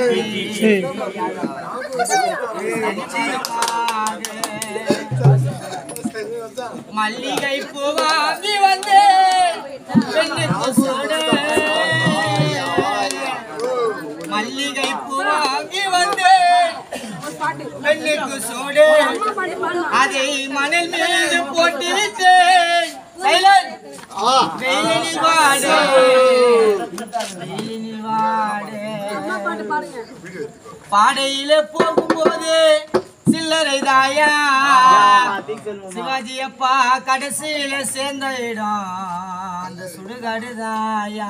மல்லிகை பூ வாங்கி வந்து பெண்ணுக்கு சூட மல்லிகை பூ வாங்கி வந்து பெண்ணுக்கு சூடு அதை மணல் மீது போட்டிருத்து சைலண்ட் வெயிலில் வாடு வெயிலில் வாடு பாடையில போகும்போது சில்லறை தாயா சிவாஜி அப்பா கடைசியில சேர்ந்த இடம் அந்த சுடுகாடு தாயா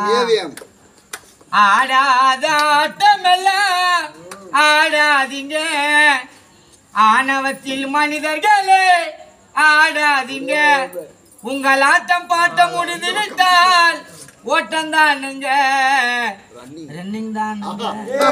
ஆடாத ஆட்டமெல்லாம் ஆடாதீங்க ஆணவத்தில் மனிதர்களே ஆடாதீங்க உங்கள் ஆட்டம் பாட்டம் முடிந்து விட்டால் ஓட்டம் தானுங்க ரன்னிங் தானுங்க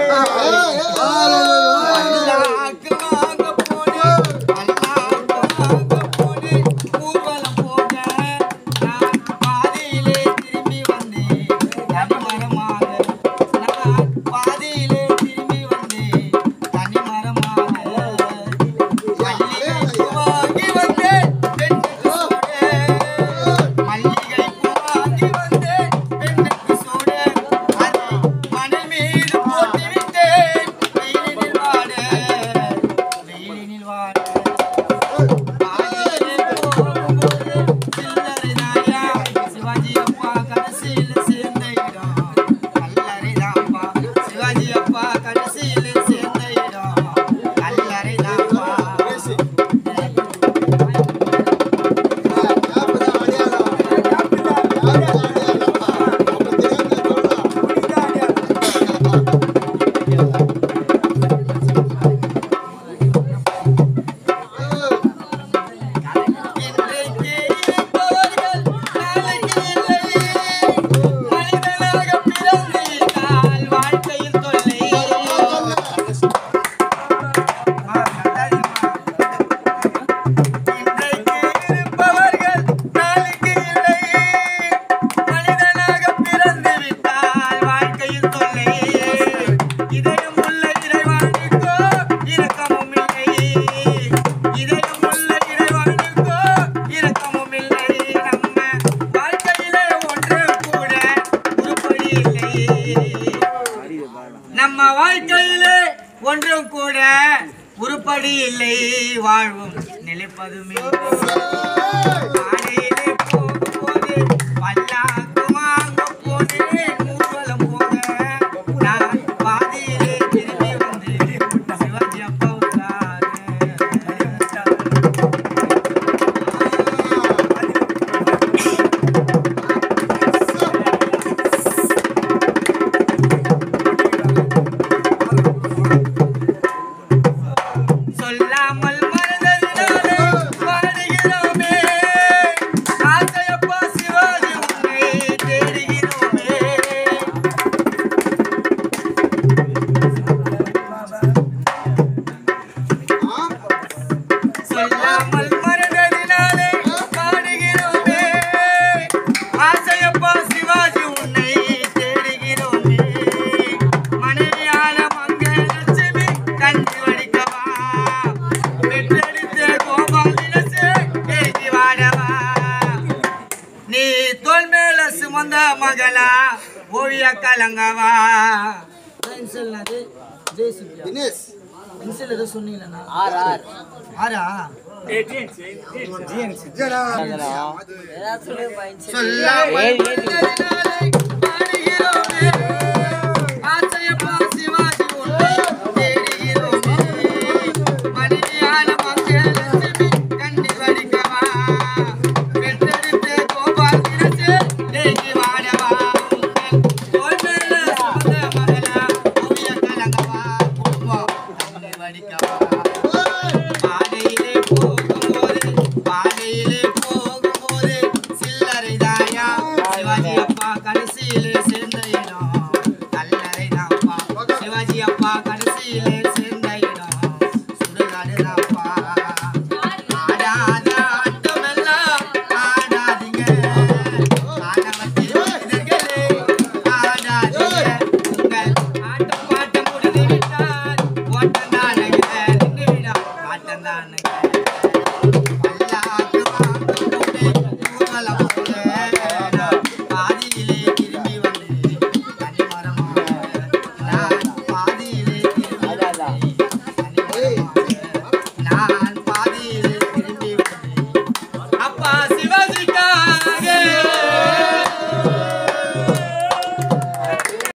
அல்லாக்கு வாங்க போடு, அல்லாக்கு வாங்க போடு, ஊர்வலம் போக. நான் பாதியிலே திரும்பி வந்தேன், தனிமரமாக. நான் பாதியிலே திரும்பி வந்தேன், தனிமரமாக. மல்லிகை பூ வாங்கி வந்தேன், பெண்ணுக்கு சூடு. மல்லிகை பூ வாங்கி வந்தேன், பெண்ணுக்கு சூடு. அதை மணல் மீது போட்டு விட்டேன், வெயிலினில் வாட, வெயிலினில் வாட. பாதியிலே போகும்போது சில்லறை தாயா, சிவாஜி அப்பா கடைசியில சேர்ந்த இடம் கல்லறை தாப்பா சிவாஜி அப்பா கடைசியில சேர்ந்த இடம் கல்லறை தாப்பா இன்றைக்கு இருப்பவர்கள் நாளைக்கு இல்லை. மனிதனாக பிறந்திருந்தால் வாழ்க்கையில் தொல்லை. இன்றைக்கு இருப்பவர்கள் நாளைக்கு இல்லை. மனிதனாக பிறந்துவிட்டால் வாழ்க்கையில் தொல்லை. இதயம் உள்ள இறைவனுக்கோ இரக்கமும் இல்லை. இதயம் உள்ள இறைவனுக்கோ இரக்கமும் இல்லை. நம்ம வாழ்க்கையிலே ஒன்று கூட உருப்படி இல்லை நம்ம வாழ்க்கையிலே ஒன்றும் கூட உருப்படி இல்லை வாழ்வும் நிலைப்பதுமே காலையிலே போகும்போது பல்லாக்கு வாங்க போனேன் ஊர்வலம் போக நான் பாதியிலே திரும்பி வந்து சிவாஜி அப்பாவுக்காக சொல்லாமல் மறந்ததினாலே பாடுகிறோமே ஆசையப்பா சிவாஜி உன்னை தேடுகிறோமே சொல்லாமல் மறந்ததினாலே பாடுகிறோமே ஆசையப்பா சிவாஜி உன்னை தேடுகிறோமே மனைவியான மங்களலட்சுமி கஞ்சி வடிக்கவா பெற்றெடுத்த கோபால் தினசே ஏகி வாடவா நீ தோல் மேல சுமந்த மகளா ஓவிய கலங்கவா பென்சில் அது ஜெயசுப்ரியா பென்சில் ஏதோ சொன்னீங்களா ஆறா சொல்லாமல் பாடுகிறோம்